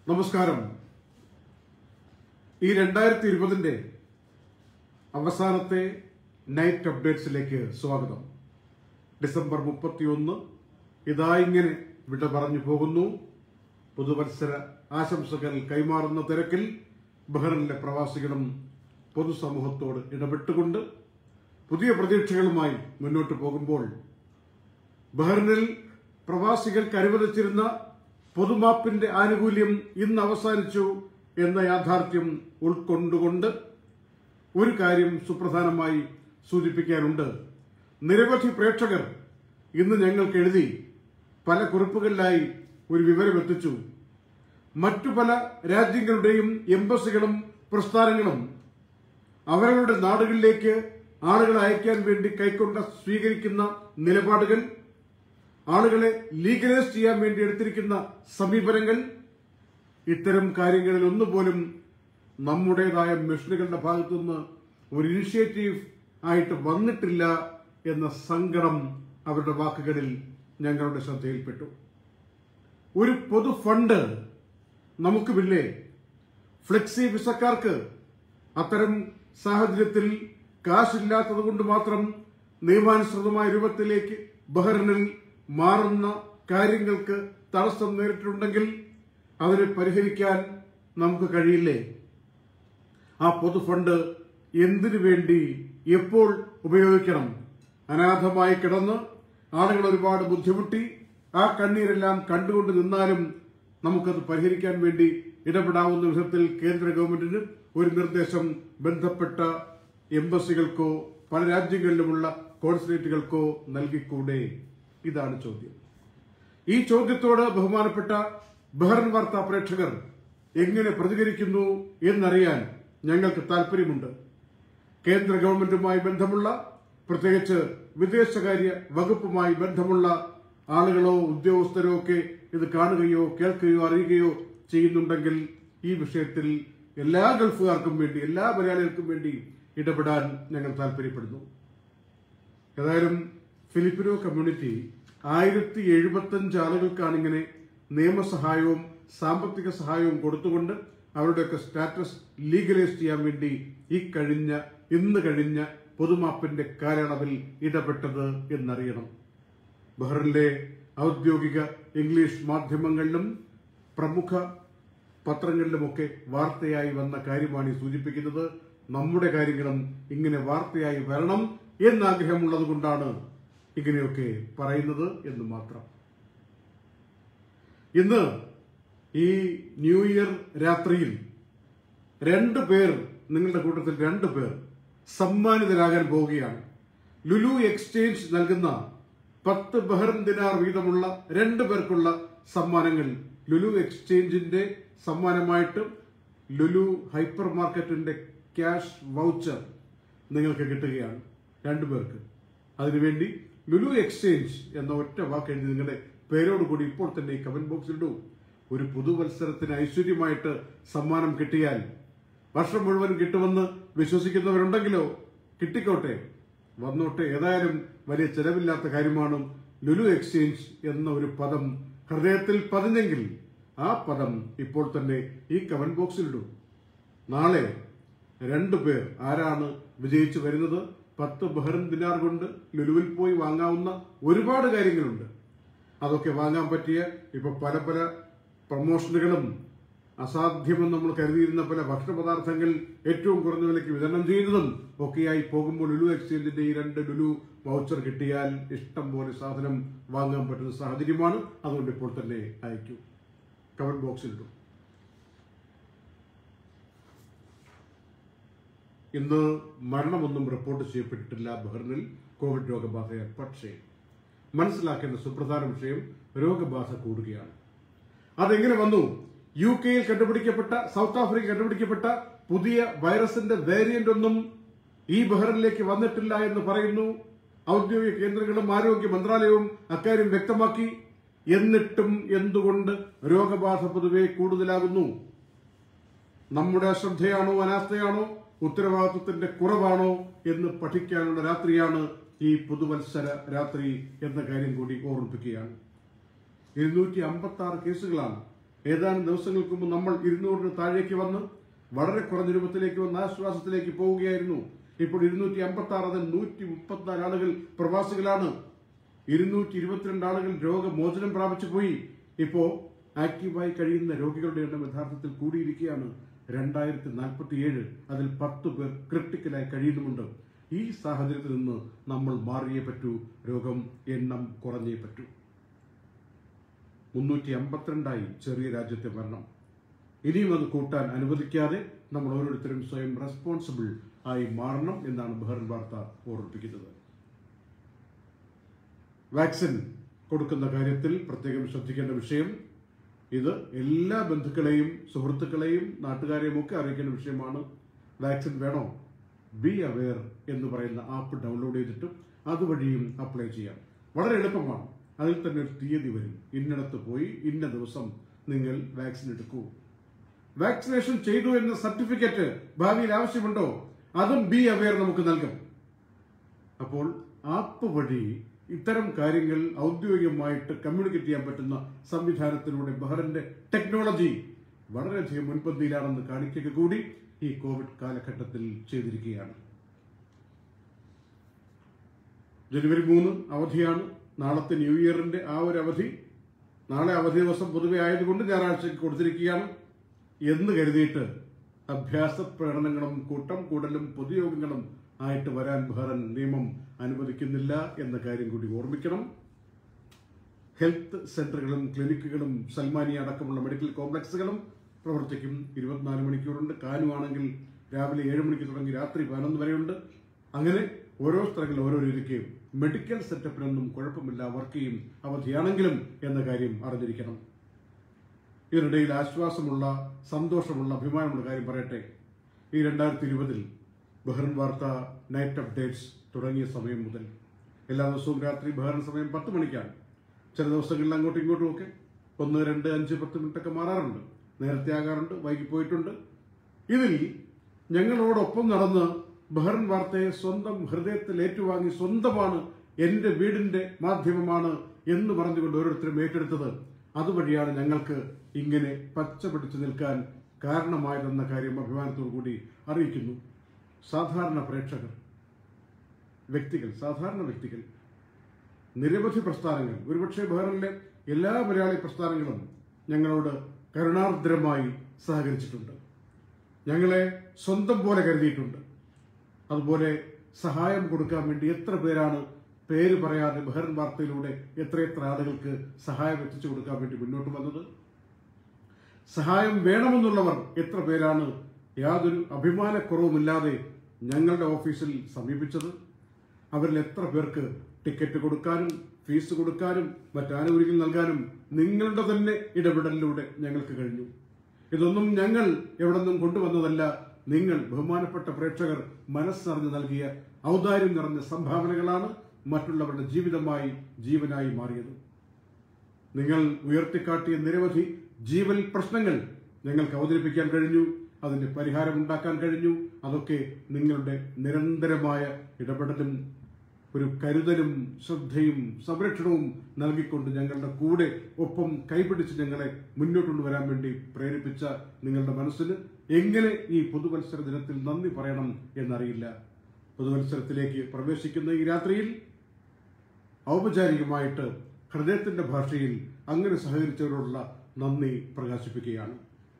നമസ്കാരം ഈ രണ്ടായിരത്തി ഇരുപതിന്റെ അവസാനത്തെ നൈറ്റ് അപ്ഡേറ്റ്സിലേക്ക് സ്വാഗതം ഡിസംബർ മുപ്പത്തിയൊന്ന് ഇതാ ഇങ്ങനെ വിട പറഞ്ഞു പോകുന്നു പുതുവത്സര ആശംസകൾ കൈമാറുന്ന തിരക്കിൽ ബഹ്റിനിലെ പ്രവാസികളും പൊതുസമൂഹത്തോട് ഇടപെട്ടുകൊണ്ട് പുതിയ പ്രതീക്ഷകളുമായി മുന്നോട്ട് പോകുമ്പോൾ ബഹ്റിനിൽ പ്രവാസികൾക്ക് അനുവദിച്ചിരുന്ന പൊതുമാപ്പിന്റെ ആനുകൂല്യം ഇന്ന് അവസാനിച്ചു എന്ന യാഥാർത്ഥ്യം ഉൾക്കൊണ്ടുകൊണ്ട് ഒരു കാര്യം സുപ്രധാനമായി സൂചിപ്പിക്കാനുണ്ട് നിരവധി പ്രേക്ഷകർ ഇന്ന് ഞങ്ങൾക്ക് എഴുതി പല കുറിപ്പുകളിലായി ഒരു വിവരം എത്തിച്ചു മറ്റു പല രാജ്യങ്ങളുടെയും എംബസികളും പ്രസ്ഥാനങ്ങളും അവരവരുടെ നാടുകളിലേക്ക് ആളുകളെ അയക്കാൻ വേണ്ടി കൈക്കൊണ്ട സ്വീകരിക്കുന്ന നിലപാടുകൾ ആളുകളെ ലീഗലൈസ് ചെയ്യാൻ വേണ്ടി എടുത്തിരിക്കുന്ന സമീപനങ്ങൾ ഇത്തരം കാര്യങ്ങളിൽ ഒന്നുപോലും നമ്മുടേതായ മിഷനുകളുടെ ഭാഗത്തുനിന്ന് ഒരു ഇനിഷ്യേറ്റീവ് ആയിട്ട് വന്നിട്ടില്ല എന്ന സങ്കടം അവരുടെ വാക്കുകളിൽ ഞങ്ങളുടെ ശ്രദ്ധയിൽപ്പെട്ടു ഒരു പൊതു ഫണ്ട് നമുക്കുമില്ലേ ഫ്ലെക്സി വിസക്കാർക്ക് അത്തരം സാഹചര്യത്തിൽ കാശില്ലാത്തത് കൊണ്ട് മാത്രം നിയമാനുസൃതമായ രൂപത്തിലേക്ക് ബഹ്റിനിൽ മാറുന്ന കാര്യങ്ങൾക്ക് തടസ്സം നേരിട്ടിട്ടുണ്ടെങ്കിൽ അതിനെ പരിഹരിക്കാൻ നമുക്ക് കഴിയില്ലേ ആ പൊതു ഫണ്ട് എന്തിനു വേണ്ടി എപ്പോൾ ഉപയോഗിക്കണം അനാഥമായി കിടന്ന് ആളുകൾ ഒരുപാട് ബുദ്ധിമുട്ടി ആ കണ്ണീരെല്ലാം കണ്ടുകൊണ്ട് നിന്നാലും നമുക്കത് പരിഹരിക്കാൻ വേണ്ടി ഇടപെടാവുന്ന വിധത്തിൽ കേന്ദ്ര ഗവൺമെന്റിന് ഒരു നിർദ്ദേശം ബന്ധപ്പെട്ട എംബസികൾക്കോ പല രാജ്യങ്ങളിലുമുള്ള കോൺസുലേറ്റുകൾക്കോ നൽകിക്കൂടെ ഇതാണ് ചോദ്യം ഈ ചോദ്യത്തോട് ബഹുമാനപ്പെട്ട ബഹ്റൻ വാർത്താ പ്രേക്ഷകർ എങ്ങനെ പ്രതികരിക്കുന്നു എന്നറിയാൻ ഞങ്ങൾക്ക് താല്പര്യമുണ്ട് കേന്ദ്ര ഗവൺമെന്റുമായി ബന്ധമുള്ള പ്രത്യേകിച്ച് വിദേശകാര്യ വകുപ്പുമായി ബന്ധമുള്ള ആളുകളോ ഉദ്യോഗസ്ഥരോ ഒക്കെ ഇത് കാണുകയോ കേൾക്കുകയോ അറിയുകയോ ചെയ്യുന്നുണ്ടെങ്കിൽ ഈ വിഷയത്തിൽ എല്ലാ ഗൾഫുകാർക്കും വേണ്ടി എല്ലാ മലയാളികൾക്കും വേണ്ടി ഇടപെടാൻ ഞങ്ങൾ താല്പര്യപ്പെടുന്നു ഏതായാലും ഫിലിപ്പിനോ കമ്മ്യൂണിറ്റി ആയിരത്തി എഴുപത്തഞ്ച് ആളുകൾക്കാണ് ഇങ്ങനെ നിയമസഹായവും സാമ്പത്തിക സഹായവും കൊടുത്തുകൊണ്ട് അവരുടെയൊക്കെ സ്റ്റാറ്റസ് ലീഗലൈസ് ചെയ്യാൻ വേണ്ടി ഈ കഴിഞ്ഞ ഇന്ന് കഴിഞ്ഞ പൊതുമാപ്പിന്റെ കാലയളവിൽ ഇടപെട്ടത് എന്നറിയണം ബഹ്റിനിലെ ഔദ്യോഗിക ഇംഗ്ലീഷ് മാധ്യമങ്ങളിലും പ്രമുഖ പത്രങ്ങളിലുമൊക്കെ വാർത്തയായി വന്ന കാര്യമാണ് ഈ സൂചിപ്പിക്കുന്നത് നമ്മുടെ കാര്യങ്ങളും ഇങ്ങനെ വാർത്തയായി വരണം എന്നാഗ്രഹമുള്ളത് കൊണ്ടാണ് ഇങ്ങനെയൊക്കെ പറയുന്നത് എന്ന് മാത്രം ഇന്ന് ഈ ന്യൂ ഇയർ രാത്രിയിൽ രണ്ട് പേർ നിങ്ങളുടെ കൂട്ടത്തിൽ രണ്ട് പേർ സമ്മാനിതരാകാൻ പോവുകയാണ് ലുലു എക്സ്ചേഞ്ച് നൽകുന്ന പത്ത് ബഹ്റൻ ദിനാർ വീതമുള്ള രണ്ട് പേർക്കുള്ള സമ്മാനങ്ങൾ ലുലു എക്സ്ചേഞ്ചിന്റെ സമ്മാനമായിട്ട് ലുലു ഹൈപ്പർ മാർക്കറ്റിന്റെ ക്യാഷ് വൗച്ചർ നിങ്ങൾക്ക് കിട്ടുകയാണ് രണ്ടു പേർക്ക് അതിനുവേണ്ടി ലുലു എക്സ്ചേഞ്ച് എന്ന ഒറ്റ വാക്ക് എഴുതി നിങ്ങളുടെ പേരോട് കൂടി ഇപ്പോൾ തന്നെ ഈ കമന്റ് ബോക്സിൽ ഇടൂ ഒരു പുതുവത്സരത്തിന് ഐശ്വര്യമായിട്ട് സമ്മാനം കിട്ടിയാൽ വർഷം മുഴുവൻ കിട്ടുമെന്ന് വിശ്വസിക്കുന്നവരുണ്ടെങ്കിലോ കിട്ടിക്കോട്ടെ വന്നോട്ടെ ഏതായാലും വലിയ ചെലവില്ലാത്ത കാര്യമാണ് ലുലു എക്സ്ചേഞ്ച് എന്ന ഒരു പദം ഹൃദയത്തിൽ പതിഞ്ഞെങ്കിൽ ആ പദം ഇപ്പോൾ തന്നെ ഈ കമന്റ് ബോക്സിൽ ഇടൂ നാളെ രണ്ടു പേർ ആരാണ് വിജയിച്ചു വരുന്നത് പത്ത് ബഹ്റിൻ ദിനാർ കൊണ്ട് ലുലുവിൽ പോയി വാങ്ങാവുന്ന ഒരുപാട് കാര്യങ്ങളുണ്ട് അതൊക്കെ വാങ്ങാൻ പറ്റിയ ഇപ്പൊ പല പല പ്രമോഷനുകളും അസാധ്യമെന്ന് നമ്മൾ കരുതിയിരുന്ന പല ഭക്ഷണപദാർത്ഥങ്ങൾ ഏറ്റവും കുറഞ്ഞ വിലയ്ക്ക് വിതരണം ചെയ്യുന്നതും ഒക്കെയായി പോകുമ്പോൾ ലുലു എക്സ്ചേഞ്ചിന്റെ ഈ രണ്ട് ലുലു വൗച്ചർ കിട്ടിയാൽ ഇഷ്ടം പോലെ സാധനം വാങ്ങാൻ പറ്റുന്ന സാഹചര്യമാണ് അതുകൊണ്ട് ഇപ്പോൾ തന്നെ അയക്കൂ കമന്റ് ബോക്സിൽ ഇടും ഇന്ന് മരണമൊന്നും റിപ്പോർട്ട് ചെയ്യപ്പെട്ടിട്ടില്ല ബഹ്റിനിൽ കോവിഡ് രോഗബാധയാൽ പക്ഷേ മനസ്സിലാക്കേണ്ട സുപ്രധാന വിഷയം രോഗബാധ കൂടുകയാണ് അതെങ്ങനെ വന്നു യു കെയിൽ കണ്ടുപിടിക്കപ്പെട്ട സൗത്ത് ആഫ്രിക്ക കണ്ടുപിടിക്കപ്പെട്ട പുതിയ വൈറസിന്റെ വേരിയന്റ് ഒന്നും ഈ ബഹ്റിനിലേക്ക് വന്നിട്ടില്ല എന്ന് പറയുന്നു ഔദ്യോഗിക കേന്ദ്രങ്ങളും ആരോഗ്യ മന്ത്രാലയവും അക്കാര്യം വ്യക്തമാക്കി എന്നിട്ടും എന്തുകൊണ്ട് രോഗബാധ പൊതുവെ കൂടുതലാകുന്നു നമ്മുടെ അശ്രദ്ധയാണോ അനാസ്ഥയാണോ ഉത്തരവാദിത്വത്തിന്റെ കുറവാണോ എന്ന് പഠിക്കാനുള്ള രാത്രിയാണ് ഈ പുതുവത്സര രാത്രി എന്ന കാര്യം കൂടി ഓർമ്മിപ്പിക്കുകയാണ് ഇരുന്നൂറ്റി അമ്പത്തി ആറ് കേസുകളാണ് ഏതാനും ദിവസങ്ങൾക്ക് മുമ്പ് നമ്മൾ ഇരുന്നൂറിന് താഴേക്ക് വന്ന് വളരെ കുറഞ്ഞ രൂപത്തിലേക്ക് വന്ന് ആശ്വാസത്തിലേക്ക് പോവുകയായിരുന്നു ഇപ്പോൾ ഇരുന്നൂറ്റി അമ്പത്തി ആറ് അതിൽ നൂറ്റി മുപ്പത്തിനാല് ആളുകൾ പ്രവാസികളാണ് ഇരുന്നൂറ്റി ഇരുപത്തിരണ്ട് ആളുകൾ രോഗമോചനം പ്രാപിച്ചു പോയി ഇപ്പോ ആക്റ്റീവായി കഴിയുന്ന രോഗികളുടെ എണ്ണം യഥാർത്ഥത്തിൽ കൂടിയിരിക്കുകയാണ് രണ്ടായിരത്തി നാൽപ്പത്തിയേഴ് അതിൽ പത്ത് പേർ ക്രിട്ടിക്കലായി കഴിയുന്നുമുണ്ട് ഈ സാഹചര്യത്തിൽ നിന്ന് നമ്മൾ മാറിയേ പറ്റൂ രോഗം എണ്ണം കുറഞ്ഞേ പറ്റൂ മുന്നൂറ്റി അമ്പത്തിരണ്ടായി ചെറിയ രാജ്യത്തെ മരണം ഇനിയും അത് കൂട്ടാൻ അനുവദിക്കാതെ നമ്മൾ ഓരോരുത്തരും സ്വയം റെസ്പോൺസിബിൾ ആയി മാറണം എന്നാണ് ബഹ്റിൻ വാർത്ത ഓർമ്മിപ്പിക്കുന്നത് വാക്സിൻ കൊടുക്കുന്ന കാര്യത്തിൽ പ്രത്യേകം ശ്രദ്ധിക്കേണ്ട വിഷയം ഇത് എല്ലാ ബന്ധുക്കളെയും സുഹൃത്തുക്കളെയും നാട്ടുകാരെയും ഒക്കെ അറിയിക്കേണ്ട വിഷയമാണ് വാക്സിൻ വേണോ ബി അവെയർ എന്ന് പറയുന്ന ആപ്പ് ഡൗൺലോഡ് ചെയ്തിട്ടും അതുവഴിയും അപ്ലൈ ചെയ്യാം വളരെ എളുപ്പമാണ് അതിൽ തന്നെ ഒരു തീയതി വരും ഇന്നിടത്ത് പോയി ഇന്ന ദിവസം നിങ്ങൾ വാക്സിൻ എടുക്കൂ വാക്സിനേഷൻ ചെയ്തു എന്ന സർട്ടിഫിക്കറ്റ് ഭാവിയിൽ ആവശ്യമുണ്ടോ അതും ബി അവെയർ നമുക്ക് നൽകും അപ്പോൾ ആപ്പ് വഴി ഇത്തരം കാര്യങ്ങൾ ഔദ്യോഗികമായിട്ട് കമ്മ്യൂണിക്കേറ്റ് ചെയ്യാൻ പറ്റുന്ന സംവിധാനത്തിലൂടെ ബഹ്റിന്റെ ടെക്നോളജി വളരെയധികം മുൻപന്തിയിലാണെന്ന് കാണിക്കുക കൂടി ഈ കോവിഡ് കാലഘട്ടത്തിൽ ചെയ്തിരിക്കുകയാണ് ജനുവരി മൂന്ന് അവധിയാണ് നാളത്തെ ന്യൂ ഇയറിന്റെ ആ ഒരു അവധി നാളെ അവധി ദിവസം പൊതുവെ ആയതുകൊണ്ട് ഞായറാഴ്ചയ്ക്ക് കൊടുത്തിരിക്കുകയാണ് എന്ന് കരുതിയിട്ട് അഭ്യാസ പ്രകടനങ്ങളും കൂട്ടം കൂടലും പൊതുയോഗങ്ങളും ആയിട്ട് വരാൻ ബഹ്റൻ നിയമം അനുവദിക്കുന്നില്ല എന്ന കാര്യം കൂടി ഓർമ്മിക്കണം ഹെൽത്ത് സെന്ററുകളും ക്ലിനിക്കുകളും സൽമാനിയ അടക്കമുള്ള മെഡിക്കൽ കോംപ്ലക്സുകളും പ്രവർത്തിക്കും ഇരുപത്തിനാല് മണിക്കൂറുണ്ട് കാനു ആണെങ്കിൽ രാവിലെ ഏഴ് മണിക്ക് തുടങ്ങി രാത്രി പതിനൊന്ന് വരെയുണ്ട് അങ്ങനെ ഓരോ സ്ഥലങ്ങളിൽ ഓരോ രീതിക്ക് മെഡിക്കൽ സെറ്റപ്പിനൊന്നും കുഴപ്പമില്ല വർക്ക് ചെയ്യും അവധിയാണെങ്കിലും എന്ന കാര്യം അറിഞ്ഞിരിക്കണം ഇതിനിടയിൽ ആശ്വാസമുള്ള സന്തോഷമുള്ള അഭിമാനമുള്ള കാര്യം പറയട്ടെ ഈ രണ്ടായിരത്തി ഇരുപതിൽ ബഹ്റിൻ വാർത്ത നൈറ്റ് അപ്ഡേറ്റ്സ് തുടങ്ങിയ സമയം മുതൽ എല്ലാ ദിവസവും രാത്രി ബഹ്റിൻ സമയം പത്ത് മണിക്കാണ് ചില ദിവസങ്ങളിൽ അങ്ങോട്ടും ഇങ്ങോട്ടും ഒക്കെ ഒന്ന് രണ്ട് അഞ്ച് പത്ത് മിനിറ്റൊക്കെ മാറാറുണ്ട് നേരത്തെ ആകാറുണ്ട് വൈകി പോയിട്ടുണ്ട് ഇതിൽ ഞങ്ങളോടൊപ്പം നടന്ന് ബഹ്റിൻ വാർത്തയെ സ്വന്തം ഹൃദയത്തിൽ ഏറ്റുവാങ്ങി സ്വന്തമാണ് എന്റെ വീടിന്റെ മാധ്യമമാണ് എന്ന് പറഞ്ഞുകൊണ്ട് ഓരോരുത്തരും ഏറ്റെടുത്തത് അതുവഴിയാണ് ഞങ്ങൾക്ക് ഇങ്ങനെ പച്ച പിടിച്ചു നിൽക്കാൻ കാരണമായതെന്ന കാര്യം അഭിമാനത്തോടു കൂടി അറിയിക്കുന്നു സാധാരണ പ്രേക്ഷകർ വ്യക്തികൾ സാധാരണ വ്യക്തികൾ നിരവധി പ്രസ്ഥാനങ്ങൾ ഒരുപക്ഷെ ബഹ്റിനിലെ എല്ലാ മലയാളി പ്രസ്ഥാനങ്ങളും ഞങ്ങളോട് കരുണാർദ്രമായി സഹകരിച്ചിട്ടുണ്ട് ഞങ്ങളെ സ്വന്തം പോലെ കരുതിയിട്ടുണ്ട് അതുപോലെ സഹായം കൊടുക്കാൻ വേണ്ടി എത്ര പേരാണ് പേര് പറയാതെ ബഹ്റിൻ വാർത്തയിലൂടെ എത്രയെത്ര ആളുകൾക്ക് സഹായം എത്തിച്ചു കൊടുക്കാൻ വേണ്ടി മുന്നോട്ട് വന്നത് സഹായം വേണമെന്നുള്ളവർ എത്ര പേരാണ് യാതൊരു അഭിമാനക്കുറവുമില്ലാതെ ഞങ്ങളുടെ ഓഫീസിൽ സമീപിച്ചത് അവരിൽ എത്ര പേർക്ക് ടിക്കറ്റ് കൊടുക്കാനും ഫീസ് കൊടുക്കാനും മറ്റാനുകൂല്യങ്ങൾ നൽകാനും നിങ്ങളുടെ തന്നെ ഇടപെടലിലൂടെ ഞങ്ങൾക്ക് കഴിഞ്ഞു ഇതൊന്നും ഞങ്ങൾ എവിടെ നിന്നും കൊണ്ടുവന്നതല്ല നിങ്ങൾ ബഹുമാനപ്പെട്ട പ്രേക്ഷകർ മനസ്സറിഞ്ഞ് നൽകിയ ഔദാര്യം നിറഞ്ഞ സംഭാവനകളാണ് മറ്റുള്ളവരുടെ ജീവിതമായി ജീവനായി മാറിയത് നിങ്ങൾ ഉയർത്തിക്കാട്ടിയ നിരവധി ജീവൽ പ്രശ്നങ്ങൾ ഞങ്ങൾക്ക് അവതരിപ്പിക്കാൻ കഴിഞ്ഞു അതിന്റെ പരിഹാരം ഉണ്ടാക്കാൻ കഴിഞ്ഞു അതൊക്കെ നിങ്ങളുടെ നിരന്തരമായ ഇടപെടലും ഒരു കരുതലും ശ്രദ്ധയും സംരക്ഷണവും നൽകിക്കൊണ്ട് ഞങ്ങളുടെ കൂടെ ഒപ്പം കൈപിടിച്ച് ഞങ്ങളെ മുന്നോട്ട് കൊണ്ടുവരാൻ വേണ്ടി പ്രേരിപ്പിച്ച നിങ്ങളുടെ മനസ്സിന് എങ്ങനെ ഈ പുതുവത്സര ദിനത്തിൽ നന്ദി പറയണം എന്നറിയില്ല പുതുവത്സരത്തിലേക്ക് പ്രവേശിക്കുന്ന ഈ രാത്രിയിൽ ഔപചാരികമായിട്ട് ഹൃദയത്തിന്റെ ഭാഷയിൽ അങ്ങനെ സഹകരിച്ചവരോടുള്ള നന്ദി പ്രകാശിപ്പിക്കുകയാണ്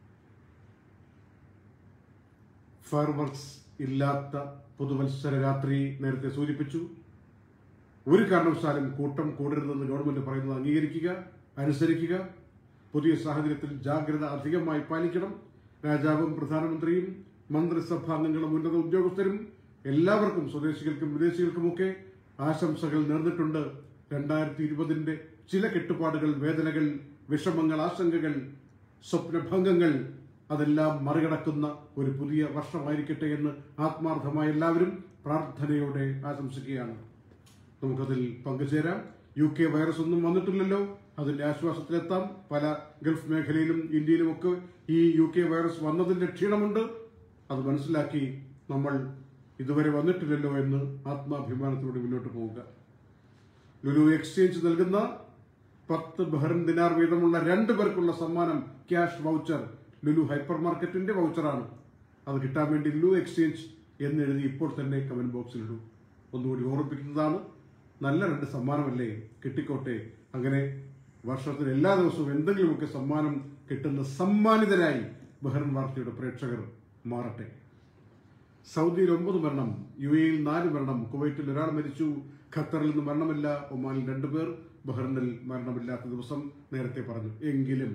ഫയർവർക്സ് ഇല്ലാത്ത പുതുവത്സര രാത്രി നേരത്തെ സൂചിപ്പിച്ചു ഒരു കാരണവശാലും കൂട്ടം കൂടരുതെന്ന് ഗവൺമെന്റ് പറയുന്നത് അംഗീകരിക്കുക അനുസരിക്കുക പുതിയ സാഹചര്യത്തിൽ ജാഗ്രത അധികമായി പാലിക്കണം രാജാവും പ്രധാനമന്ത്രിയും മന്ത്രിസഭാംഗങ്ങളും ഉന്നത ഉദ്യോഗസ്ഥരും എല്ലാവർക്കും സ്വദേശികൾക്കും വിദേശികൾക്കുമൊക്കെ ആശംസകൾ നേർന്നിട്ടുണ്ട് രണ്ടായിരത്തി ഇരുപതിന്റെ ചില കെട്ടുപാടുകൾ വേദനകൾ വിഷമങ്ങൾ ആശങ്കകൾ സ്വപ്നഭംഗങ്ങൾ അതെല്ലാം മറികടക്കുന്ന ഒരു പുതിയ വർഷമായിരിക്കട്ടെ എന്ന് ആത്മാർത്ഥമായി എല്ലാവരും പ്രാർത്ഥനയോടെ ആശംസിക്കുകയാണ് നമുക്കതിൽ പങ്കുചേരാം യു കെ വൈറസ് ഒന്നും വന്നിട്ടില്ലല്ലോ അതിന്റെ ആശ്വാസത്തിലെത്താം പല ഗൾഫ് മേഖലയിലും ഇന്ത്യയിലും ഒക്കെ ഈ യു കെ വൈറസ് വന്നതിന്റെ ക്ഷീണമുണ്ട് അത് മനസ്സിലാക്കി നമ്മൾ ഇതുവരെ വന്നിട്ടില്ലല്ലോ എന്ന് ആത്മാഭിമാനത്തോടെ മുന്നോട്ട് പോവുക ലുലു എക്സ്ചേഞ്ച് നൽകുന്ന പത്ത് ബഹ്റിൻ ദിനാർ വീതമുള്ള രണ്ടു പേർക്കുള്ള സമ്മാനം ക്യാഷ് വൗച്ചർ ലുലു ഹൈപ്പർ മാർക്കറ്റിന്റെ വൗച്ചറാണ് അത് കിട്ടാൻ വേണ്ടി ലുലു എക്സ്ചേഞ്ച് എന്നെഴുതി ഇപ്പോൾ തന്നെ കമന്റ് ബോക്സിൽ ഇടൂ ഒന്നുകൂടി ഓർമ്മിപ്പിക്കുന്നതാണ് നല്ല രണ്ട് സമ്മാനമല്ലേ കിട്ടിക്കോട്ടെ അങ്ങനെ വർഷത്തിൽ എല്ലാ ദിവസവും എന്തെങ്കിലുമൊക്കെ സമ്മാനം കിട്ടുന്ന സമ്മാനിതരായി ബഹ്റിൻ വാർത്തയുടെ പ്രേക്ഷകർ മാറട്ടെ സൗദിയിൽ ഒമ്പത് മരണം യു എയിൽ നാല് മരണം കുവൈറ്റിൽ ഒരാൾ മരിച്ചു ഖത്തറിൽ നിന്ന് മരണമില്ല ഒമാനിൽ രണ്ടുപേർ ബഹ്റിനിൽ മരണമില്ലാത്ത ദിവസം നേരത്തെ പറഞ്ഞു എങ്കിലും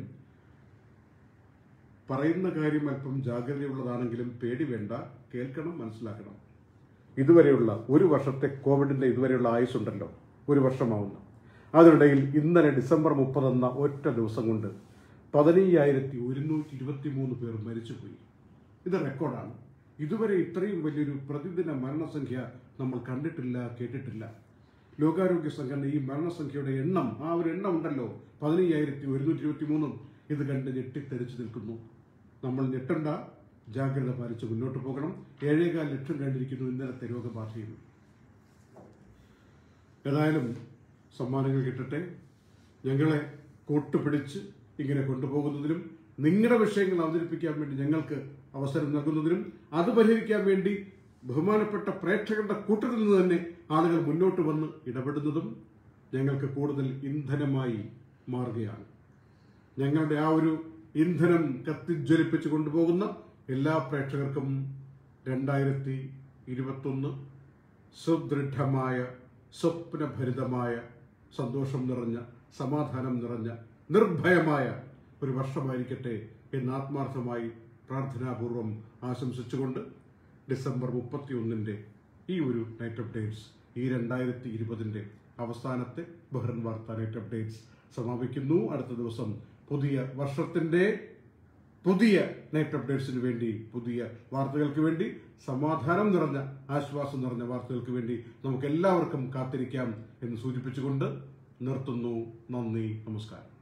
പറയുന്ന കാര്യം അല്പം ജാഗ്രതയുള്ളതാണെങ്കിലും പേടി വേണ്ട കേൾക്കണം മനസ്സിലാക്കണം ഇതുവരെയുള്ള ഒരു വർഷത്തെ കോവിഡിന്റെ ഇതുവരെയുള്ള ആയുസ്സുണ്ടല്ലോ ഒരു വർഷമാവുന്നു അതിനിടയിൽ ഇന്നലെ ഡിസംബർ മുപ്പതെന്ന ഒറ്റ ദിവസം കൊണ്ട് പതിനയ്യായിരത്തി ഒരുന്നൂറ്റി ഇരുപത്തി മൂന്ന് പേർ മരിച്ചുപോയി ഇത് റെക്കോർഡാണ് ഇതുവരെ ഇത്രയും വലിയൊരു പ്രതിദിന മരണസംഖ്യ നമ്മൾ കണ്ടിട്ടില്ല കേട്ടിട്ടില്ല ലോകാരോഗ്യ സംഘടന ഈ മരണസംഖ്യയുടെ എണ്ണം ആ ഒരു എണ്ണം ഉണ്ടല്ലോ പതിനയ്യായിരത്തി ഒരുന്നൂറ്റി ഇരുപത്തി മൂന്നും ഇത് കണ്ട് ഞെട്ടിത്തെറിച്ചു നിൽക്കുന്നു നമ്മൾ ഞെട്ടണ്ട ജാഗ്രത പാലിച്ച് മുന്നോട്ട് പോകണം ഏഴേകാൽ ലക്ഷം കഴിഞ്ഞിരിക്കുന്നു ഇന്നലത്തെ രോഗബാധയിൽ ഏതായാലും സമ്മാനങ്ങൾ കിട്ടട്ടെ ഞങ്ങളെ കൂട്ടുപിടിച്ച് ഇങ്ങനെ കൊണ്ടുപോകുന്നതിനും നിങ്ങളുടെ വിഷയങ്ങൾ അവതരിപ്പിക്കാൻ വേണ്ടി ഞങ്ങൾക്ക് അവസരം നൽകുന്നതിനും അത് പരിഹരിക്കാൻ വേണ്ടി ബഹുമാനപ്പെട്ട പ്രേക്ഷകരുടെ കൂട്ടത്തിൽ നിന്ന് തന്നെ ആളുകൾ മുന്നോട്ട് വന്ന് ഇടപെടുന്നതും ഞങ്ങൾക്ക് കൂടുതൽ ഇന്ധനമായി മാറുകയാണ് ഞങ്ങളുടെ ആ ഒരു ഇന്ധനം കത്തിജ്വലിപ്പിച്ച് കൊണ്ടുപോകുന്ന എല്ലാ പ്രേക്ഷകർക്കും രണ്ടായിരത്തി ഇരുപത്തൊന്ന് സുദൃഢമായ സ്വപ്നഭരിതമായ സന്തോഷം നിറഞ്ഞ സമാധാനം നിറഞ്ഞ നിർഭയമായ ഒരു വർഷമായിരിക്കട്ടെ എന്ന് ആത്മാർത്ഥമായി പ്രാർത്ഥനാപൂർവം ആശംസിച്ചുകൊണ്ട് ഡിസംബർ മുപ്പത്തിയൊന്നിന്റെ ഈ ഒരു നൈറ്റ് അപ്ഡേറ്റ്സ് ഈ രണ്ടായിരത്തി ഇരുപതിന്റെ അവസാനത്തെ ബഹ്റൻ വാർത്ത നൈറ്റ് അപ്ഡേറ്റ്സ് സമാപിക്കുന്നു അടുത്ത ദിവസം പുതിയ വർഷത്തിന്റെ പുതിയ നൈറ്റ് അപ്ഡേറ്റ്സിന് വേണ്ടി പുതിയ വാർത്തകൾക്ക് വേണ്ടി സമാധാനം നിറഞ്ഞ ആശ്വാസം നിറഞ്ഞ വാർത്തകൾക്ക് വേണ്ടി നമുക്ക് എല്ലാവർക്കും കാത്തിരിക്കാം എന്ന് സൂചിപ്പിച്ചുകൊണ്ട് നിർത്തുന്നു നന്ദി നമസ്കാരം